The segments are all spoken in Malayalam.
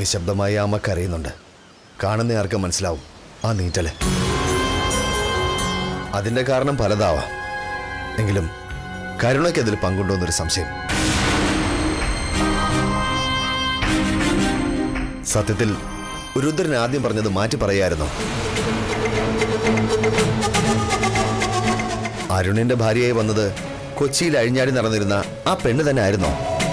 നിശബ്ദമായി ആ അമ്മ കരയുന്നുണ്ട് കാണുന്ന ആർക്കും മനസ്സിലാവും ആ നീറ്റല് അതിന്റെ കാരണം പലതാവാം എങ്കിലും കരുണയ്ക്ക് അതിൽ പങ്കുണ്ടോന്നൊരു സംശയം സത്യത്തിൽ രുദ്രൻ ആദ്യം പറഞ്ഞത് മാറ്റി പറയായിരുന്നു അരുണിന്റെ ഭാര്യയായി വന്നത് കൊച്ചിയിൽ അഴിഞ്ഞാടി നടന്നിരുന്ന ആ പെണ്ണ് തന്നെ ആയിരുന്നോ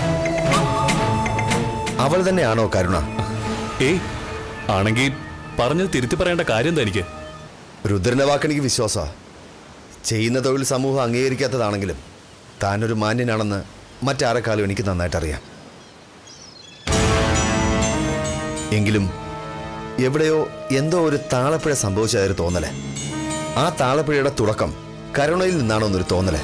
അവൾ തന്നെയാണോ കരുണ ഏയ് ആണെങ്കിൽ പറഞ്ഞത് തിരുത്തി പറയേണ്ട കാര്യം എന്താ എനിക്ക് രുദ്രന്റെ വാക്കെനിക്ക് വിശ്വാസ ചെയ്യുന്ന തൊഴിൽ സമൂഹം അംഗീകരിക്കാത്തതാണെങ്കിലും താനൊരു മാന്യനാണെന്ന് മറ്റാരെക്കാളും എനിക്ക് നന്നായിട്ട് അറിയാം എങ്കിലും എവിടെയോ എന്തോ ഒരു താളപ്പിഴ സംഭവിച്ചതായൊരു തോന്നല് ആ താളപ്പിഴയുടെ തുടക്കം കരുണയിൽ നിന്നാണോ എന്നൊരു തോന്നല്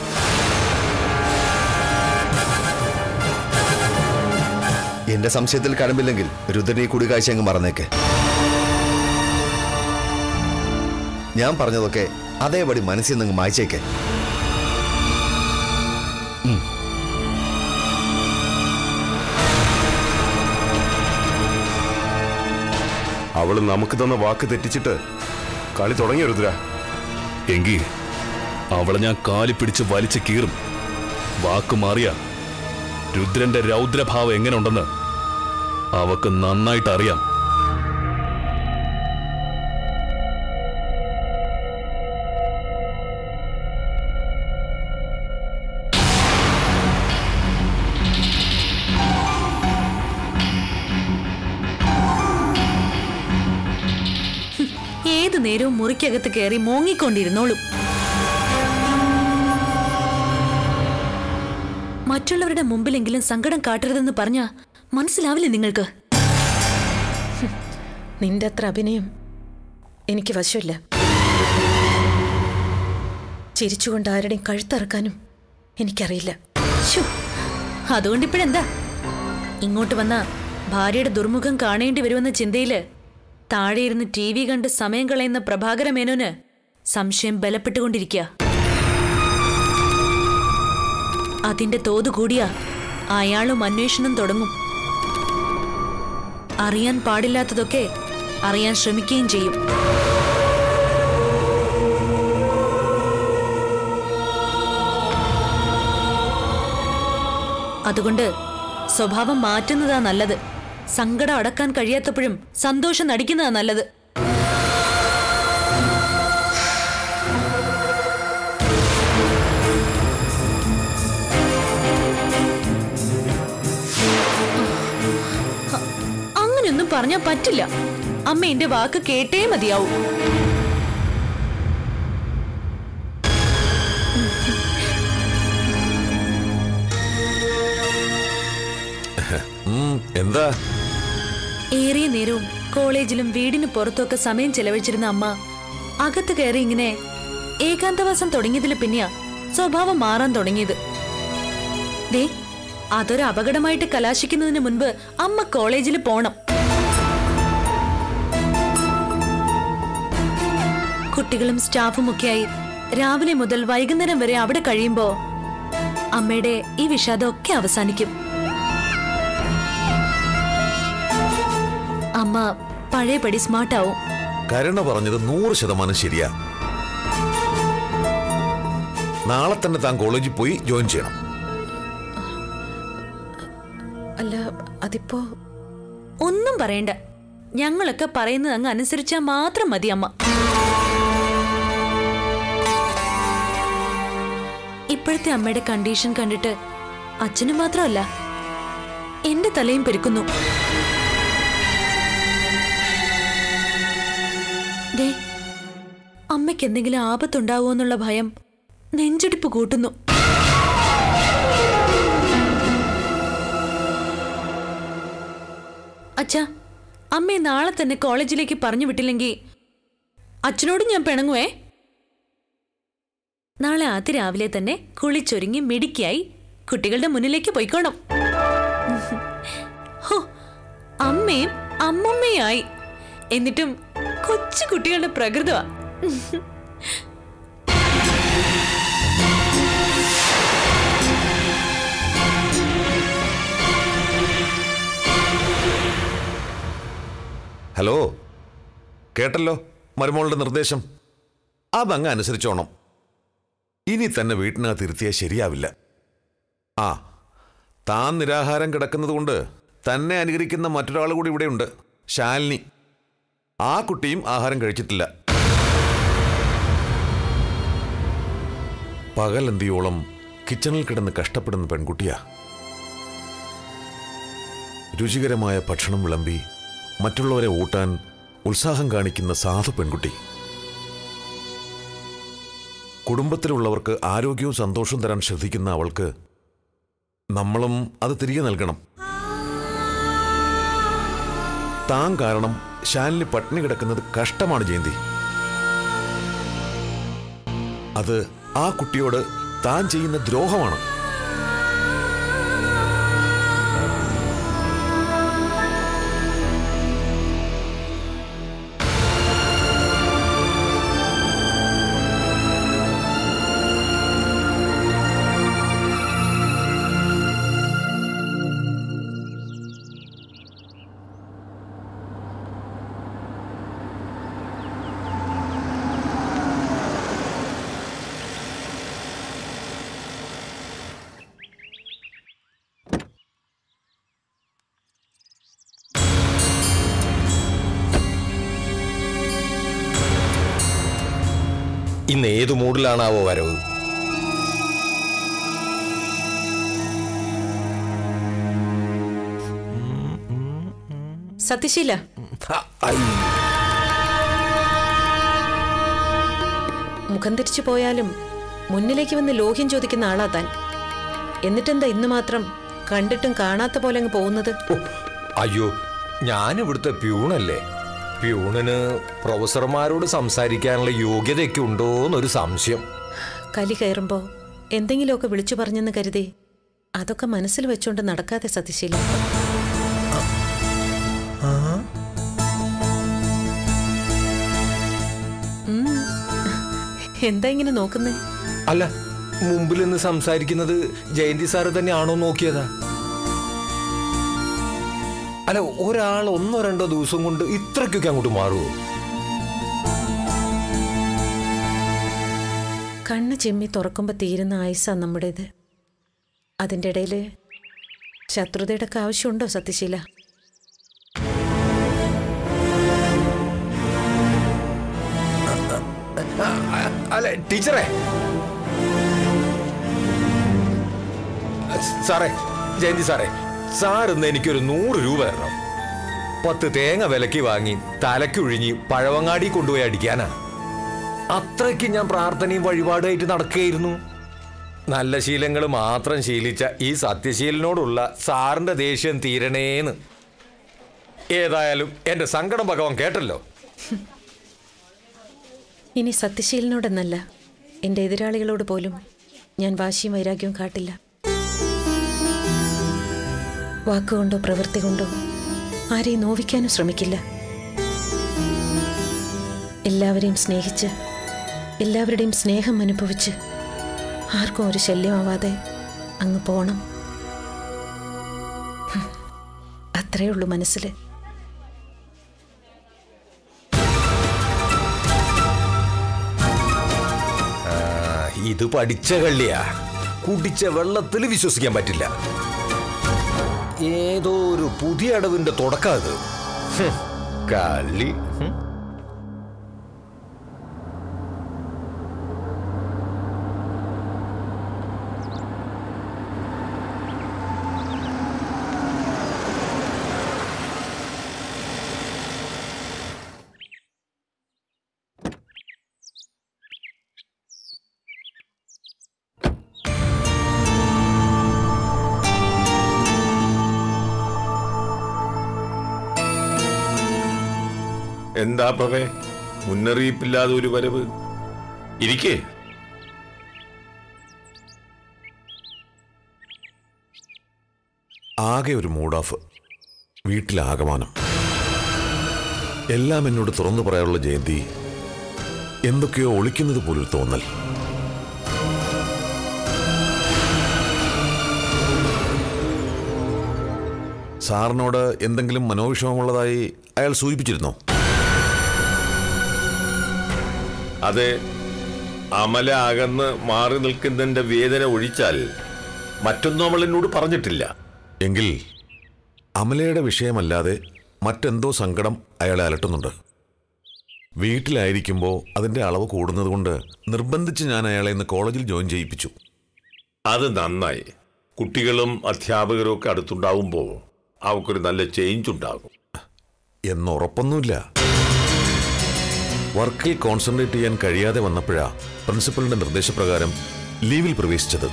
എന്റെ സംശയത്തിൽ കടമ്പില്ലെങ്കിൽ രുദ്രനെ ഈ കൂടിക്കാഴ്ച അങ്ങ് മറന്നേക്ക് ഞാൻ പറഞ്ഞതൊക്കെ അതേപടി മനസ്സിൽ നിന്ന് മായ്ച്ചേക്ക് അവള് നമുക്ക് തന്ന വാക്ക് തെറ്റിച്ചിട്ട് കളി തുടങ്ങിയ രുദ്ര എങ്കിൽ അവളെ ഞാൻ കാലി പിടിച്ച് വലിച്ചു കീറും വാക്ക് മാറിയ രുദ്രന്റെ രൗദ്രഭാവം എങ്ങനെ ഉണ്ടെന്ന് അവക്ക് നന്നായിട്ട് അറിയാം ഏതു നേരവും മുറിക്കകത്ത് കയറി മോങ്ങിക്കൊണ്ടിരുന്നോളും മറ്റുള്ളവരുടെ മുമ്പിലെങ്കിലും സങ്കടം കാട്ടരുതെന്ന് പറഞ്ഞാ മനസ്സിലാവില്ലേ നിങ്ങൾക്ക് നിന്റെ അത്ര അഭിനയം എനിക്ക് വശമില്ല ചിരിച്ചുകൊണ്ട് ആരുടെയും കഴുത്തറക്കാനും എനിക്കറിയില്ല ശ്ശോ, അതുകൊണ്ട് ഇപ്പോഴെന്താ ഇങ്ങോട്ട് വന്ന ഭാര്യയുടെ ദുർമുഖം കാണേണ്ടി വരുമെന്ന ചിന്തയില് താഴെ ഇരുന്ന് ടി വി കണ്ട് സമയം കളയുന്ന പ്രഭാകര മേനോന് സംശയം ബലപ്പെട്ടുകൊണ്ടിരിക്കുക അതിന്റെ തോത് കൂടിയാ അയാളും അന്വേഷണം തുടങ്ങും അറിയാൻ പാടില്ലാത്തതൊക്കെ അറിയാൻ ശ്രമിക്കുകയും ചെയ്യും അതുകൊണ്ട് സ്വഭാവം മാറ്റുന്നതാ നല്ലത് സങ്കടം അടക്കാൻ കഴിയാത്തപ്പോഴും സന്തോഷം നടിക്കുന്നതാ നല്ലത് അ- അങ്ങനെയൊന്നും പറഞ്ഞാ പറ്റില്ല അമ്മ എന്റെ വാക്ക് കേട്ടേ മതിയാവൂ എന്താ ഏറിയ നേരവും കോളേജിലും വീടിന് പുറത്തൊക്കെ സമയം ചെലവഴിച്ചിരുന്ന അമ്മ അകത്ത് കയറി ഇങ്ങനെ ഏകാന്തവാസം തുടങ്ങിയതിൽ പിന്നെയാ സ്വഭാവം മാറാൻ തുടങ്ങിയത് ദേ അതൊരു അപകടമായിട്ട് കലാശിക്കുന്നതിന് മുൻപ് അമ്മ കോളേജിൽ പോണം കുട്ടികളും സ്റ്റാഫും ഒക്കെയായി രാവിലെ മുതൽ വൈകുന്നേരം വരെ അവിടെ കഴിയുമ്പോ അമ്മയുടെ ഈ വിഷാദം ഒക്കെ അവസാനിക്കും അമ്മ പഴയപടി സ്മാർട്ടാവും കരുണ പറഞ്ഞത് നൂറ് ശതമാനം ശരിയാ നാളെ തന്നെ താൻ കോളേജിൽ പോയി ജോയിൻ ചെയ്യണം അല്ല അതിപ്പോ ഒന്നും പറയണ്ട ഞങ്ങളൊക്കെ പറയുന്നത് അങ്ങ് അനുസരിച്ചാൽ മാത്രം മതി അമ്മ ഇപ്പോഴത്തെ അമ്മയുടെ കണ്ടീഷൻ കണ്ടിട്ട് അച്ഛന് മാത്രമല്ല എന്റെ തലയും പെരുക്കുന്നു ദേ അമ്മയ്ക്ക് എന്തെങ്കിലും ആപത്തുണ്ടാവുമോ എന്നുള്ള ഭയം നെഞ്ചിടിപ്പ് കൂട്ടുന്നു അച്ഛാ അമ്മയെ നാളെ തന്നെ കോളേജിലേക്ക് പറഞ്ഞു വിട്ടില്ലെങ്കിൽ അച്ഛനോട് ഞാൻ പിണങ്ങുവേ നാളെ അതിരാവിലെ തന്നെ കുളിച്ചൊരുങ്ങി മിടുക്കിയായി കുട്ടികളുടെ മുന്നിലേക്ക് പോയിക്കോണം ഹോ, അമ്മയും അമ്മമ്മയായി എന്നിട്ടും കൊച്ചു കുട്ടികളുടെ പ്രകൃതമാ ഹലോ കേട്ടല്ലോ മരുമോളുടെ നിർദ്ദേശം അതങ്ങ് അനുസരിച്ചോണം ഇനി തന്നെ വീട്ടിനകത്ത് ഇരുത്തിയാൽ ശരിയാവില്ല ആ താൻ നിരാഹാരം കിടക്കുന്നത് കൊണ്ട് തന്നെ അനുകരിക്കുന്ന മറ്റൊരാൾ കൂടി ഇവിടെയുണ്ട് ശാലിനി ആ കുട്ടിയും ആഹാരം കഴിച്ചിട്ടില്ല പകലന്തിയോളം കിച്ചണിൽ കിടന്ന് കഷ്ടപ്പെടുന്ന പെൺകുട്ടിയാ രുചികരമായ ഭക്ഷണം വിളമ്പി മറ്റുള്ളവരെ ഊട്ടാൻ ഉത്സാഹം കാണിക്കുന്ന സാധു പെൺകുട്ടി കുടുംബത്തിലുള്ളവർക്ക് ആരോഗ്യവും സന്തോഷവും തരാൻ ശ്രദ്ധിക്കുന്ന അവൾക്ക് നമ്മളും അത് തിരികെ നൽകണം താൻ കാരണം ശാലിനി പട്ടിണി കിടക്കുന്നത് കഷ്ടമാണ് ജയന്തി അത് ആ കുട്ടിയോട് താൻ ചെയ്യുന്ന ദ്രോഹമാണ് ഇന്ന് ഏത് മൂഡിലാണാവോ വരവ് സത്യശീല മുഖം തിരിച്ചു പോയാലും മുന്നിലേക്ക് വന്ന് ലോഹ്യം ചോദിക്കുന്ന ആളാ താൻ എന്നിട്ടെന്താ ഇന്ന് മാത്രം കണ്ടിട്ടും കാണാത്ത പോലെ അങ്ങ് പോകുന്നത് ഓ, അയ്യോ ഞാൻ ഇവിടുത്തെ പ്യൂണല്ലേ പ്യൂണിന് പ്രൊഫസർമാരോട് സംസാരിക്കാനുള്ള യോഗ്യതയൊക്കെ ഉണ്ടോ എന്നൊരു സംശയം കലി കയറുമ്പോ എന്തെങ്കിലുമൊക്കെ വിളിച്ചു പറഞ്ഞെന്ന് കരുതി അതൊക്കെ മനസ്സിൽ വെച്ചുകൊണ്ട് നടക്കാതെ സത്യശീല ഉം. എന്താ ഇങ്ങനെ നോക്കുന്നേ അല്ല മുമ്പിൽ നിന്ന് സംസാരിക്കുന്നത് ജയന്തി സാറ് തന്നെയാണോ നോക്കിയതാ അല്ല ഒരാൾ ഒന്നോ രണ്ടോ ദിവസം കൊണ്ട് ഇത്രയ്ക്കൊക്കെ അങ്ങോട്ട് മാറുമോ കണ്ണ് ചിമ്മി തുറക്കുമ്പോൾ തീരുന്ന ആയുസാ നമ്മുടേത് അതിൻ്റെ ഇടയിൽ ശത്രുതയുടെ ഒക്കെ ആവശ്യമുണ്ടോ സത്യശീല അല്ല ടീച്ചറെ സാറേ ജയന്തി സാറേ സാർ ഇന്ന് എനിക്കൊരു നൂറ് രൂപ തരണം പത്ത് തേങ്ങ വിലക്ക് വാങ്ങി തലക്കുഴിഞ്ഞ് പഴവങ്ങാടി കൊണ്ടുപോയി അടിക്കാനാ അത്രയ്ക്ക് ഞാൻ പ്രാർത്ഥനയും വഴിപാടായിട്ട് നടക്കുകയായിരുന്നു നല്ല ശീലങ്ങൾ മാത്രം ശീലിച്ച ഈ സത്യശീലനോടുള്ള സാറിന്റെ ദേഷ്യം തീരണേന്ന് ഏതായാലും എന്റെ സങ്കടം ഭഗവാൻ കേട്ടല്ലോ ഇനി സത്യശീലനോടെന്നല്ല എൻ്റെ എതിരാളികളോട് പോലും ഞാൻ വാശിയും വൈരാഗ്യവും കാട്ടില്ല വാക്കുകൊണ്ടോ പ്രവൃത്തി കൊണ്ടോ ആരെയും നോവിക്കാനും ശ്രമിക്കില്ല എല്ലാവരെയും സ്നേഹിച്ച് എല്ലാവരുടെയും സ്നേഹം അനുഭവിച്ച് ആർക്കും ഒരു ശല്യമാവാതെ അങ്ങ് പോണം ഹും, അത്രേ ഉള്ളൂ മനസ്സിൽ ആ, ഇത് പഠിച്ച കള്ളിയാ കുടിച്ച വെള്ളത്തിൽ വിശ്വസിക്കാൻ പറ്റില്ല ഏതോ ഒരു പുതിയ അടവിന്റെ തുടക്കം അത് ഹും, കള്ളി ഹും. എന്താ പ്രഭേ മുന്നറിയിപ്പില്ലാതെ ഒരു വരവ് ഇരിക്കേ ആകെ ഒരു മൂഡ് ഓഫ് വീട്ടിലാകമാനം എല്ലാം എന്നോട് തുറന്നു പറയാനുള്ള ജയന്തി എന്തൊക്കെയോ ഒളിക്കുന്നത് പോലൊരു തോന്നൽ സാറിനോട് എന്തെങ്കിലും മനോവിഷമമുള്ളതായി അയാൾ സൂചിപ്പിച്ചിരുന്നോ അതെ അമല അകന്ന് മാറി നിൽക്കുന്നതിന്റെ വേദന ഒഴിച്ചാൽ മറ്റൊന്നും അവൾ എന്നോട് പറഞ്ഞിട്ടില്ല എങ്കിൽ അമലയുടെ വിഷയമല്ലാതെ മറ്റെന്തോ സങ്കടം അയാളെ അലട്ടുന്നുണ്ട് വീട്ടിലായിരിക്കുമ്പോൾ അതിൻ്റെ അളവ് കൂടുന്നതുകൊണ്ട് നിർബന്ധിച്ച് ഞാൻ അയാളെ ഇന്ന് കോളേജിൽ ജോയിൻ ചെയ്യിപ്പിച്ചു അത് നന്നായി കുട്ടികളും അധ്യാപകരും ഒക്കെ അടുത്തുണ്ടാവുമ്പോൾ അവൾക്കൊരു നല്ല ചേഞ്ച് ഉണ്ടാകും എന്നുറപ്പൊന്നുമില്ല വർക്കിൽ കോൺസെൻട്രേറ്റ് ചെയ്യാൻ കഴിയാതെ വന്നപ്പോഴാ പ്രിൻസിപ്പലിന്റെ നിർദ്ദേശപ്രകാരം ലീവിൽ പ്രവേശിച്ചത്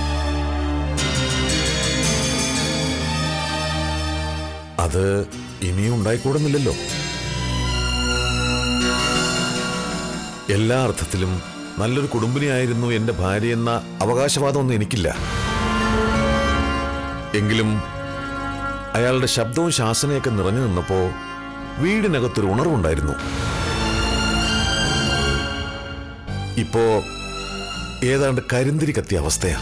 അത് ഇനിയും ഉണ്ടായിക്കൂടുന്നില്ലല്ലോ എല്ലാ അർത്ഥത്തിലും നല്ലൊരു കുടുംബിനിയായിരുന്നു എന്റെ ഭാര്യ എന്ന അവകാശവാദമൊന്നും എനിക്കില്ല എങ്കിലും അയാളുടെ ശബ്ദവും ശാസനയൊക്കെ നിറഞ്ഞു നിന്നപ്പോ വീടിനകത്തൊരു ഉണർവുണ്ടായിരുന്നു ഇപ്പോ ഏതാണ്ട് കരിന്തിരി കത്തിയ അവസ്ഥയാ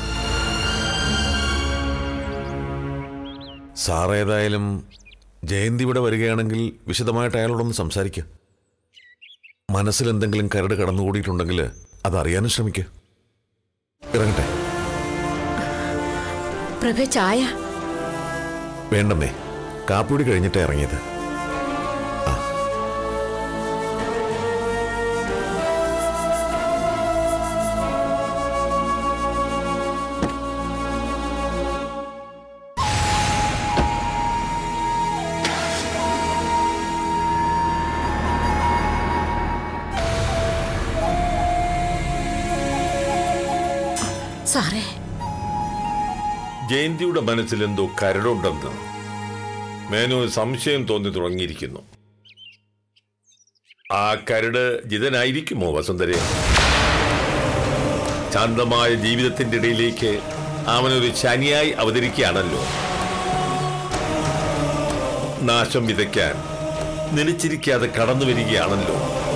സാർ ഏതായാലും ജയന്തി ഇവിടെ വരികയാണെങ്കിൽ വിശദമായിട്ട് അയാളോടൊന്ന് സംസാരിക്കുക മനസ്സിൽ എന്തെങ്കിലും കരട് കടന്നുകൂടിയിട്ടുണ്ടെങ്കിൽ അതറിയാനും ശ്രമിക്കുക ഇറങ്ങട്ടെ പ്രഭ ചായ വേണ്ടെന്നേ കാപ്പിടി കഴിഞ്ഞിട്ടാ ഇറങ്ങിയത് സാറേ ജയന്തിയുടെ മനസ്സിൽ എന്തോ കരടുണ്ടെന്ന് മേനു സംശയം തോന്നി തുടങ്ങിയിരിക്കുന്നു ആ കരട് ജിതനായിരിക്കുമോ വസുന്ധരെ ശാന്തമായ ജീവിതത്തിന്റെ ഇടയിലേക്ക് അവനൊരു ശനിയായി അവതരിക്കുകയാണല്ലോ നാശം വിതയ്ക്കാൻ നിലച്ചിരിക്കാതെ കടന്നു വരികയാണല്ലോ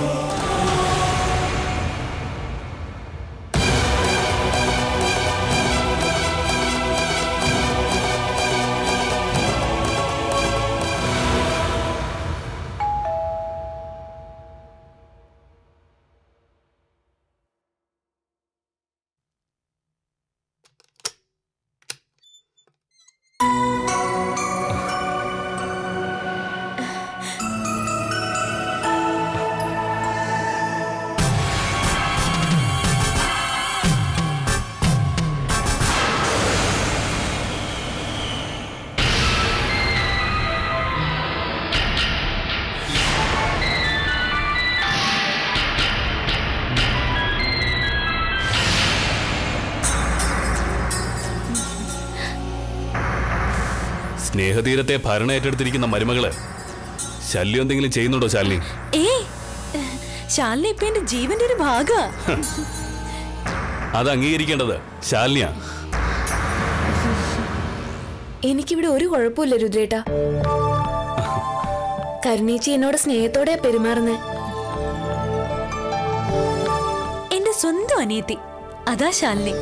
സ്നേഹതീരത്തെ ഭരണം ഏറ്റെടുത്തിരിക്കുന്ന മരുമകള് ശല്യം എന്തെങ്കിലും ചെയ്യുന്നുണ്ടോ ശാലിനി ഏ ശാലിനി ഇപ്പൊ എന്റെ ജീവന്റെ ഒരു ഭാഗ അത് അംഗീകരിക്കേണ്ടത് ശാലിനിയാ എനിക്കിവിടെ ഒരു കുഴപ്പമില്ല രുദ്രേട്ട കരുണീച്ചി എന്നോട് സ്നേഹത്തോടെ പെരുമാറുന്നത് എന്റെ സ്വന്തം അനിയത്തി അതാ ശാലിനി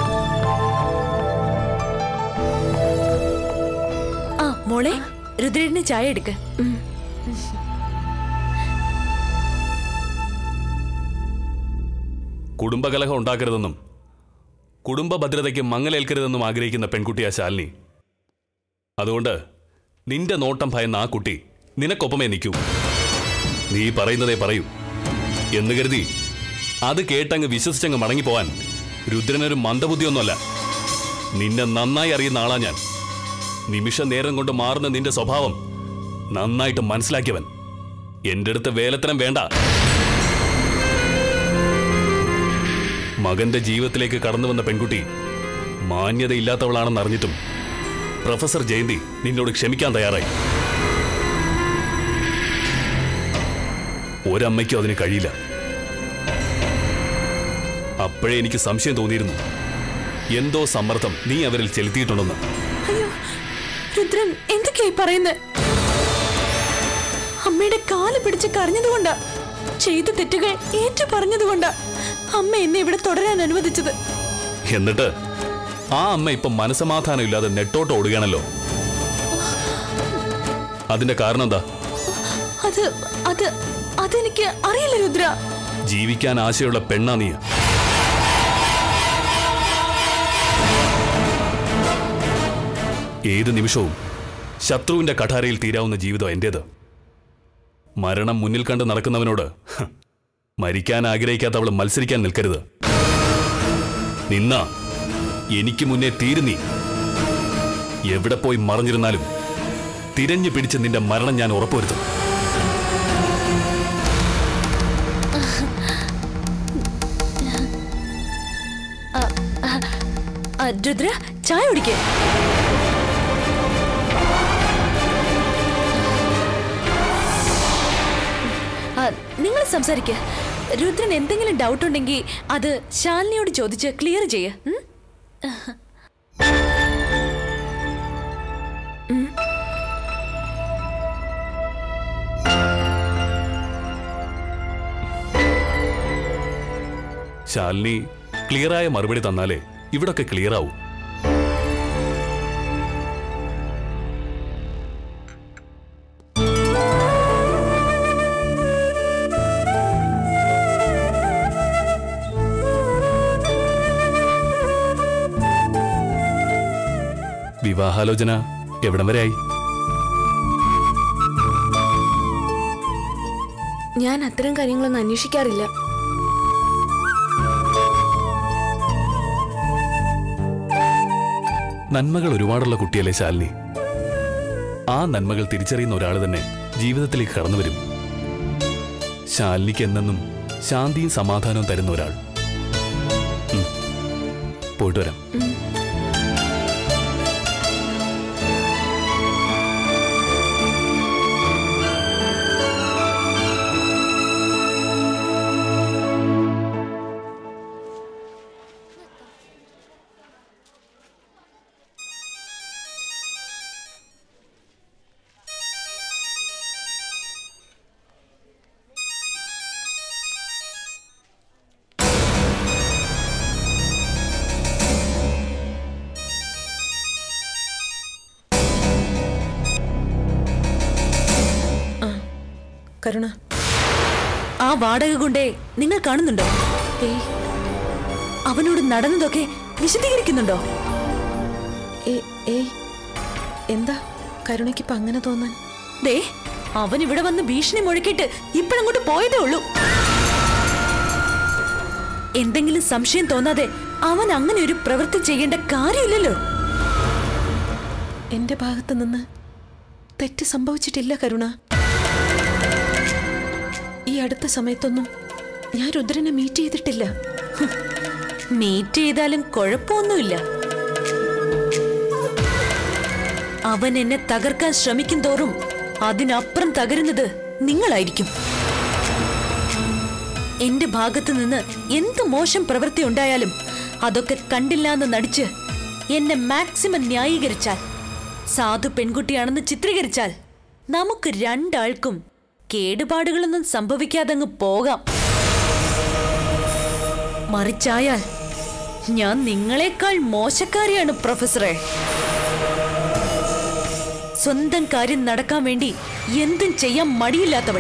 ആ മോളെ രുദ്രേട്ടന് ചായ എടുക്ക കുടുംബകലഹം ഉണ്ടാക്കരുതെന്നും കുടുംബ ഭദ്രതയ്ക്ക് മങ്ങലേൽക്കരുതെന്നും ആഗ്രഹിക്കുന്ന പെൺകുട്ടിയാ ശാലിനി അതുകൊണ്ട് നിന്റെ നോട്ടം ഭയന്ന ആ കുട്ടി നിനക്കൊപ്പമേ നിൽക്കൂ നീ പറയുന്നതേ പറയൂ എന്ന് കരുതി അത് കേട്ടങ്ങ് വിശ്വസിച്ചങ്ങ് മടങ്ങിപ്പോവാൻ രുദ്രനൊരു മന്ദബുദ്ധിയൊന്നുമല്ല നിന്നെ നന്നായി അറിയുന്ന ആളാ ഞാൻ നിമിഷ നേരം കൊണ്ട് മാറുന്ന നിന്റെ സ്വഭാവം നന്നായിട്ട് മനസ്സിലാക്കിയവൻ എന്റെ അടുത്ത് വേലത്തരം വേണ്ട മകന്റെ ജീവിതത്തിലേക്ക് കടന്നു വന്ന പെൺകുട്ടി മാന്യതയില്ലാത്തവളാണെന്ന് അറിഞ്ഞിട്ടും പ്രൊഫസർ ജയന്തി നിന്നോട് ക്ഷമിക്കാൻ തയ്യാറായി ഒരമ്മയ്ക്കും അതിന് കഴിയില്ല അപ്പോഴേ എനിക്ക് സംശയം തോന്നിയിരുന്നു എന്തോ സമ്മർദ്ദം നീ അവരിൽ ചെലുത്തിയിട്ടുണ്ടെന്ന് അയ്യോ രുദ്രൻ എന്തൊക്കെയായി പറയുന്നത് അമ്മയുടെ കാല് പിടിച്ച് കരഞ്ഞതുകൊണ്ടാ ചെയ്ത തെറ്റുകൾ ഏറ്റു പറഞ്ഞതുകൊണ്ടാ അമ്മ എന്നെ ഇവിടെ തുടരാൻ അനുവദിച്ചത് എന്നിട്ട് ആ അമ്മ ഇപ്പം മനസമാധാനം ഇല്ലാതെ നെട്ടോട്ട് ഓടുകയാണല്ലോ അതിന്റെ കാരണം എന്താ അത് അത് അതെനിക്ക് അറിയില്ല രുദ്ര ജീവിക്കാൻ ആശയുള്ള പെണ്ണാ നീ ഏത് നിമിഷവും ശത്രുവിന്റെ കഠാരയിൽ തീരാവുന്ന ജീവിതം എന്റേത് മരണം മുന്നിൽ കണ്ട് നടക്കുന്നവനോട് ഹ്, മരിക്കാൻ ആഗ്രഹിക്കാത്തവൾ മത്സരിക്കാൻ നിൽക്കരുത് നിന്ന എനിക്ക് മുന്നേ തീരുന്നീ എവിടെ പോയി മറഞ്ഞിരുന്നാലും തിരഞ്ഞു പിടിച്ച് നിന്റെ മരണം ഞാൻ ഉറപ്പുവരുത്തും ആ, രുദ്ര ചായ കുടിക്കേ നിങ്ങൾ സംസാരിക്ക രുദ്രൻ എന്തെങ്കിലും ഡൗട്ട് ഉണ്ടെങ്കിൽ അത് ശാലിനിയോട് ചോദിച്ച് ക്ലിയർ ചെയ്യ ഉം? ശാലിനി ക്ലിയറായ മറുപടി തന്നാലേ ഇവിടൊക്കെ ക്ലിയർ ആവൂ വിവാഹാലോചന എവിടം വരെയായി ഞാൻ അത്തരം കാര്യങ്ങളൊന്നും അന്വേഷിക്കാറില്ല നന്മകൾ ഒരുപാടുള്ള കുട്ടിയല്ലേ ശാലിനി ആ നന്മകൾ തിരിച്ചറിയുന്ന ഒരാൾ തന്നെ ജീവിതത്തിലേക്ക് കടന്നു വരും ശാലിനിക്ക് എന്നെന്നും ശാന്തിയും സമാധാനവും തരുന്ന ഒരാൾ ഉം. പോയിട്ട് വരാം കരുണ ആ വാടക കൊണ്ടേ നിങ്ങൾ കാണുന്നുണ്ടോ ഏയ് അവനോട് നടന്നതൊക്കെ വിശദീകരിക്കുന്നുണ്ടോ ഏ- ഏയ് എന്താ കരുണയ്ക്കിപ്പോ അങ്ങനെ തോന്നാൻ ദേ അവൻ ഇവിടെ വന്ന് ഭീഷണി മുഴക്കിയിട്ട് ഇപ്പോഴങ്ങോട്ട് പോയതേ ഉള്ളൂ എന്തെങ്കിലും സംശയം തോന്നാതെ അവൻ അങ്ങനെ ഒരു പ്രവൃത്തി ചെയ്യേണ്ട കാര്യമില്ലല്ലോ എന്റെ ഭാഗത്ത് നിന്ന് തെറ്റ് സംഭവിച്ചിട്ടില്ല കരുണ ഈ അടുത്ത സമയത്തൊന്നും ഞാൻ രുദ്രനെ മീറ്റ് ചെയ്തിട്ടില്ല മീറ്റ് ചെയ്താലും കുഴപ്പമൊന്നുമില്ല അവൻ എന്നെ തകർക്കാൻ ശ്രമിക്കും തോറും അതിനപ്പുറം തകരുന്നത് നിങ്ങളായിരിക്കും എന്റെ ഭാഗത്ത് നിന്ന് എന്ത് മോശം പ്രവൃത്തി ഉണ്ടായാലും അതൊക്കെ കണ്ടില്ലാന്ന് നടിച്ച് എന്നെ മാക്സിമം ന്യായീകരിച്ചാൽ സാധു പെൺകുട്ടിയാണെന്ന് ചിത്രീകരിച്ചാൽ നമുക്ക് രണ്ടാൾക്കും കേടുപാടുകളൊന്നും സംഭവിക്കാതങ്ങ് പോകാം മറിച്ചായാൽ ഞാൻ നിങ്ങളെക്കാൾ മോശക്കാരിയാണ് പ്രൊഫസറെ സ്വന്തം കാര്യം നടക്കാൻ വേണ്ടി എന്തും ചെയ്യാൻ മടിയില്ലാത്തവൾ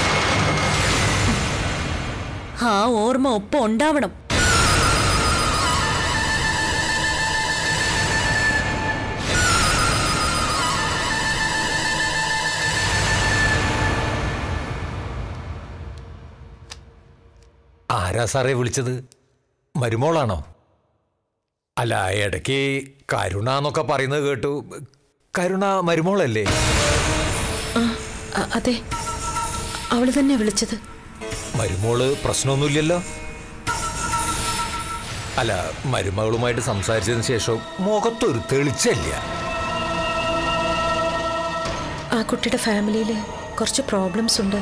ആ ഓർമ്മ ഒപ്പം ഉണ്ടാവണം ആരാ സാറേ വിളിച്ചത് മരുമോളാണോ അല്ല ഇടയ്ക്ക് കരുണ എന്നൊക്കെ പറയുന്നത് കേട്ടു കരുണ മരുമോളല്ലേ ആ അ- അതെ അവള് തന്നെ വിളിച്ചത് മരുമോള് പ്രശ്നമൊന്നുമില്ലല്ലോ അല്ല മരുമകളുമായിട്ട് സംസാരിച്ചതിന് ശേഷം മുഖത്തൊരു തെളിച്ചല്ല ആ കുട്ടിയുടെ ഫാമിലിയിൽ കുറച്ച് പ്രോബ്ലംസ് ഉണ്ട്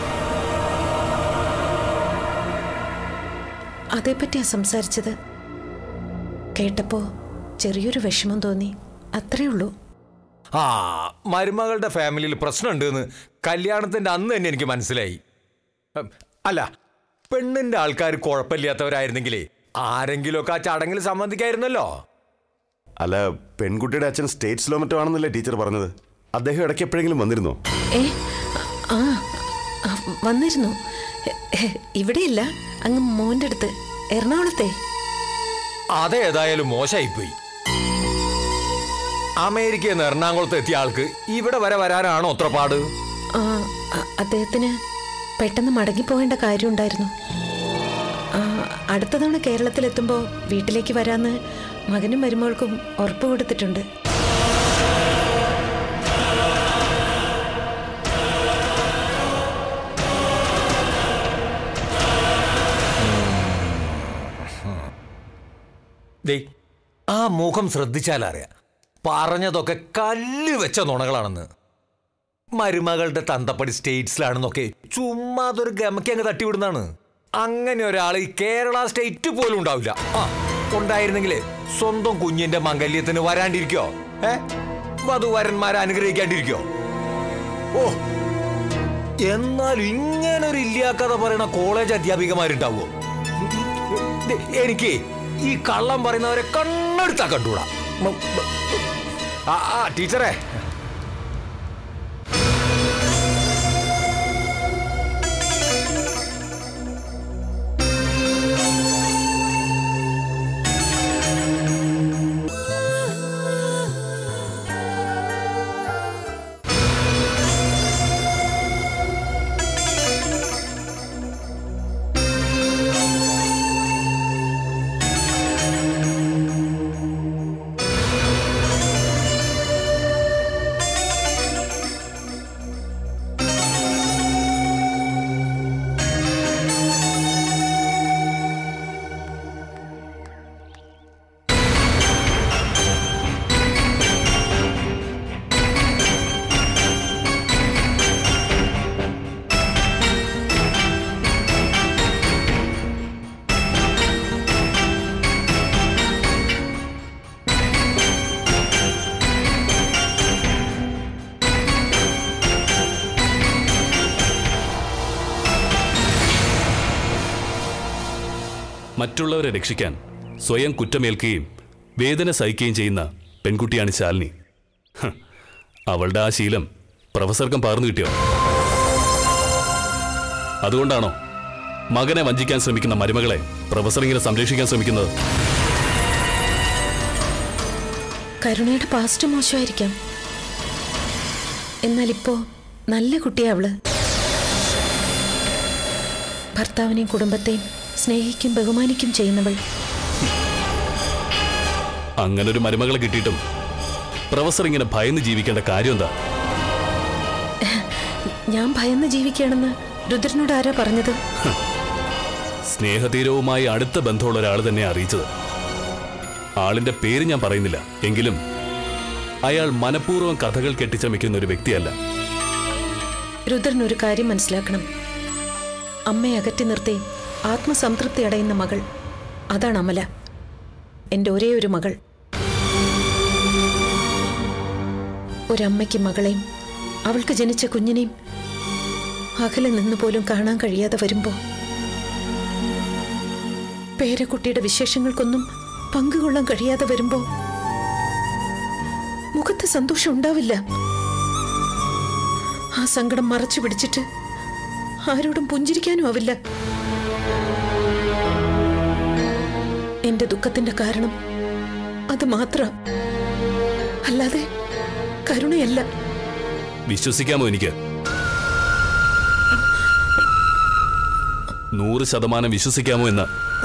അതേപ്പറ്റിയാ സംസാരിച്ചത് കേട്ടപ്പോ ചെറിയൊരു വിഷമം തോന്നി അത്രേ ഉള്ളൂ ആ മരുമകളുടെ ഫാമിലിയിൽ പ്രശ്നമുണ്ട് എന്ന് കല്യാണത്തിന്റെ അന്ന് തന്നെ എനിക്ക് മനസ്സിലായി ഉം, അല്ല പെണ്ണിന്റെ ആൾക്കാർ കുഴപ്പമില്ലാത്തവരായിരുന്നെങ്കിലേ ആരെങ്കിലുമൊക്കെ ആ ചടങ്ങിൽ സംബന്ധിക്കായിരുന്നല്ലോ അല്ല പെൺകുട്ടിയുടെ അച്ഛൻ സ്റ്റേറ്റ്സിലോ മറ്റോ ആണെന്നല്ലേ ടീച്ചർ പറഞ്ഞത് അദ്ദേഹം ഇടയ്ക്ക് എപ്പോഴെങ്കിലും വന്നിരുന്നോ ഏ ആ ആ, വന്നിരുന്നു എ, എ, ഇവിടെയില്ല അങ്ങ് മോൻ്റെ അടുത്ത് എറണാകുളത്തെ അതേതായാലും മോശമായിപ്പോയി അമേരിക്കയിൽ നിന്ന് എറണാകുളത്ത് എത്തിയ ആൾക്ക് ഇവിടെ വരെ വരാനാണോ അത്ര പാട് ആ, അ- അദ്ദേഹത്തിന് പെട്ടെന്ന് മടങ്ങിപ്പോകേണ്ട കാര്യമുണ്ടായിരുന്നു ആ, അടുത്ത തവണ കേരളത്തിലെത്തുമ്പോൾ വീട്ടിലേക്ക് വരാന്ന് മകനും മരുമകൾക്കും ഉറപ്പ് കൊടുത്തിട്ടുണ്ട് ദേ ആ മുഖം ശ്രദ്ധിച്ചാലറിയാം പറഞ്ഞതൊക്കെ കല്ല് വെച്ച നുണകളാണെന്ന് മരുമകളുടെ തന്തപ്പടി സ്റ്റേറ്റ്സിലാണെന്നൊക്കെ ചുമ്മാ അതൊരു ഗമയ്ക്ക് അങ്ങ് തട്ടിവിടുന്നതാണ് അങ്ങനെ ഒരാൾ ഈ കേരള സ്റ്റേറ്റ് പോലും ഉണ്ടാവില്ല ആ ഉണ്ടായിരുന്നെങ്കിലേ സ്വന്തം കുഞ്ഞിന്റെ മംഗല്യത്തിന് വരാണ്ടിരിക്കോ ഏ വധുവരന്മാരെ അനുഗ്രഹിക്കാണ്ടിരിക്കോ ഓ എന്നാൽ ഇങ്ങനെ ഒരു ഇല്ലാക്കഥ പറയണ കോളേജ് അധ്യാപികമാരുണ്ടാവോ ദേ, എനിക്ക് ഈ കള്ളം പറയുന്നവരെ കണ്ണെടുത്താ കണ്ടൂടാ മ- മ- ആ ആ ടീച്ചറെ മറ്റുള്ളവരെ രക്ഷിക്കാൻ സ്വയം കുറ്റമേൽക്കുകയും വേദന സഹിക്കുകയും ചെയ്യുന്ന പെൺകുട്ടിയാണ് ശാലിനി ഹ്, അവളുടെ ആ ശീലം പ്രൊഫസർക്കും പകർന്നു കിട്ടിയോ അതുകൊണ്ടാണോ മകനെ വഞ്ചിക്കാൻ ശ്രമിക്കുന്ന മരുമകളെ പ്രൊഫസർ ഇങ്ങനെ സംരക്ഷിക്കാൻ ശ്രമിക്കുന്നത് കരുണയുടെ പാസ്റ്റ് മോശമായിരിക്കാം എന്നാൽ ഇപ്പോ നല്ല കുട്ടിയാ അവള് ഭർത്താവിനെയും കുടുംബത്തെയും സ്നേഹിക്കും ബഹുമാനിക്കും ചെയ്യുന്നവൾ അങ്ങനെ ഒരു മരുമകളെ കിട്ടിയിട്ടും പ്രൊഫസർ ഇങ്ങനെ ഭയന്ന് ജീവിക്കേണ്ട കാര്യം എന്താ ഞാൻ ഭയന്ന് ജീവിക്കുകയാണെന്ന് രുദ്രനോട് ആരാ പറഞ്ഞത് സ്നേഹതീരവുമായി അടുത്ത ബന്ധമുള്ള ഒരാൾ തന്നെ അറിയിച്ചത് ആളിന്റെ പേര് ഞാൻ പറയുന്നില്ല എങ്കിലും അയാൾ മനഃപൂർവ്വം കഥകൾ കെട്ടിച്ചമയ്ക്കുന്ന ഒരു വ്യക്തിയല്ല രുദ്രൻ ഒരു കാര്യം മനസ്സിലാക്കണം അമ്മയെ അകറ്റി നിർത്തി ആത്മസംതൃപ്തി അടയുന്ന മകൾ അതാണ് അമല എൻ്റെ ഒരേ ഒരു മകൾ ഒരമ്മയ്ക്ക് മകളെയും അവൾക്ക് ജനിച്ച കുഞ്ഞിനെയും അകലെ നിന്ന് പോലും കാണാൻ കഴിയാതെ വരുമ്പോ പേരക്കുട്ടിയുടെ വിശേഷങ്ങൾക്കൊന്നും പങ്കുകൊള്ളാൻ കഴിയാതെ വരുമ്പോ മുഖത്ത് സന്തോഷം ഉണ്ടാവില്ല ആ സങ്കടം മറച്ചു പിടിച്ചിട്ട് ആരോടും പുഞ്ചിരിക്കാനും ആവില്ല എന്റെ ദുഃഖത്തിന്റെ കാരണം അത് മാത്രം അല്ലാതെ കരുണയല്ല വിശ്വസിക്കാമോ എനിക്ക് നൂറ് ശതമാനം വിശ്വസിക്കാമോ എന്ന്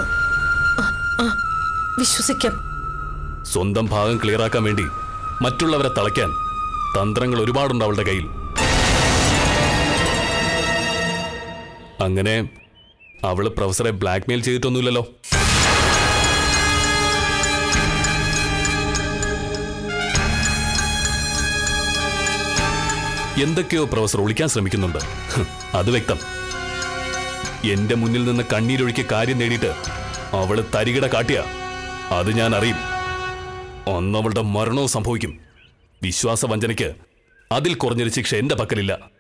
വിശ്വസിക്കാം സ്വന്തം ഭാഗം ക്ലിയറാക്കാൻ വേണ്ടി മറ്റുള്ളവരെ തളയ്ക്കാൻ തന്ത്രങ്ങൾ ഒരുപാടുണ്ട് അവളുടെ കയ്യിൽ അങ്ങനെ അവള് പ്രൊഫസറെ ബ്ലാക്ക്മെയിൽ ചെയ്തിട്ടൊന്നുമില്ലല്ലോ എന്തൊക്കെയോ പ്രൊഫസർ ഒളിക്കാൻ ശ്രമിക്കുന്നുണ്ട് ഹ്, അത് വ്യക്തം എന്റെ മുന്നിൽ നിന്ന് കണ്ണീരൊഴുക്കി കാര്യം നേടിയിട്ട് അവള് തരികിട കാട്ടിയ അത് ഞാൻ അറിയും അന്നവളുടെ മരണവും സംഭവിക്കും വിശ്വാസവഞ്ചനയ്ക്ക് അതിൽ കുറഞ്ഞൊരു ശിക്ഷ എന്റെ പക്കലില്ല